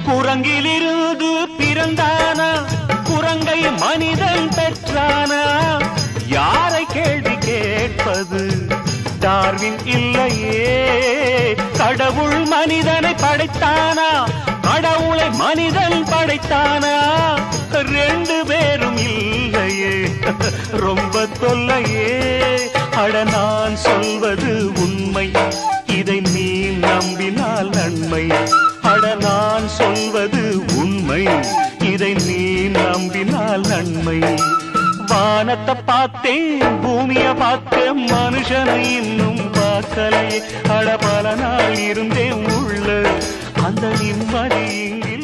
குரங்கிலிருந்து பிறந்தானா குரங்கை மனிதன் பெற்றானா யாரை கேள்வி கேட்பது டார்வின் இல்லையே கடவுள் மனிதனை படைத்தானா கடவுளை மனிதன் படைத்தானா ரெண்டு பேரும் இல்லையே ரொம்ப தொல்லையே அட நான் சொல்வது உண்மை இதை நீ நம்பினால் நன்மை அட நான் சொல்வது உண்மை இதை நீ நம்பினால் நன்மை வானத்தை பார்த்தேன் பூமிய பார்த்தேன் மனுஷனை இன்னும் பார்க்கலையே அட பல நாள் இருந்தேன் உள்ள அந்த நிம்மதி இங்கே